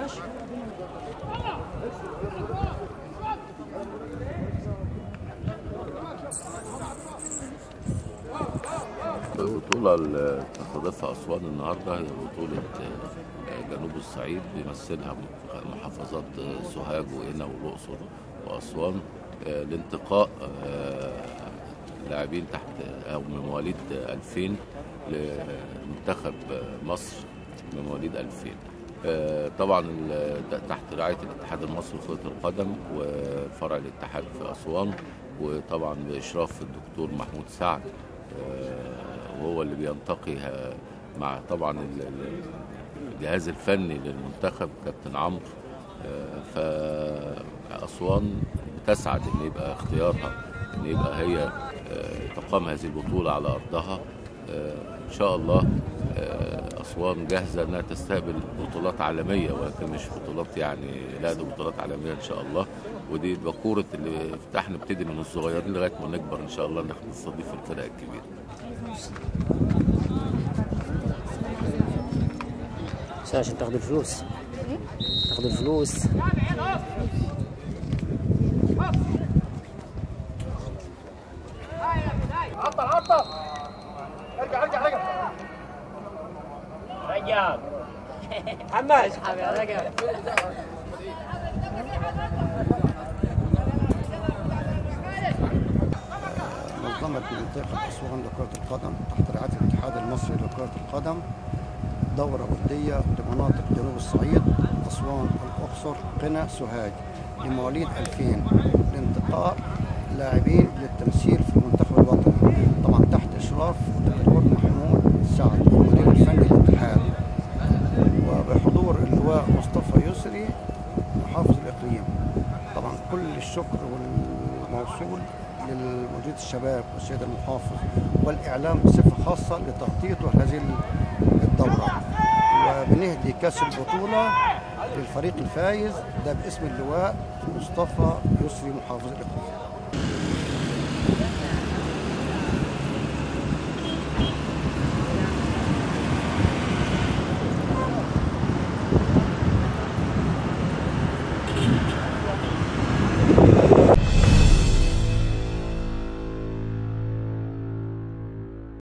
ماشي البطولة اللي تستضيفها أسوان النهاردة هي بطولة آه، جنوب الصعيد بيمثلها محافظات آه، سوهاج وقنا والأقصر وأسوان آه، لانتقاء آه، لاعبين تحت أو من مواليد 2000 لمنتخب آه، مصر من مواليد 2000 آه، طبعا ال- ده تحت رعاية الاتحاد المصري لكرة القدم وفرع الاتحاد في أسوان وطبعا بإشراف الدكتور محمود سعد آه، وهو اللي بينتقي آه، مع طبعا ال- ال- الجهاز الفني للمنتخب كابتن عمرو آه، فأسوان بتسعد إن يبقى اختيارها إن يبقى هي آه، تقام هذه البطولة على أرضها آه، إن شاء الله آه، أسوان جاهزة إنها تستقبل بطولات عالمية ولكن مش بطولات يعني لا دي بطولات عالمية إن شاء الله ودي بكورة اللي افتح نبتدي من الصغيرين لغاية ما نكبر إن شاء الله نستضيف الفرق الكبيرة بس عشان تاخد الفلوس تاخد الفلوس عطل عطل ارجع ارجع ارجع رجال حماس اسحب يا رجل نظمت منطقة أسوان لكرة القدم تحت رعاية الاتحاد المصري لكرة القدم دورة ودية لمناطق جنوب الصعيد أسوان الأقصر قنا سوهاج لمواليد 2000 لانتقاء لاعبين للتمثيل في المنتخب الوطني طبعا تحت إشراف الدكتور محمود سعد المدير الفني للاتحاد وبحضور اللواء مصطفى يسري محافظ الإقليم طبعا كل الشكر والموصول لمديرية الشباب والسيد المحافظ والإعلام بصفة خاصة لتغطيته هذه الدورة وبنهدي كأس البطولة للفريق الفايز ده باسم اللواء مصطفى يسري محافظ الإقليم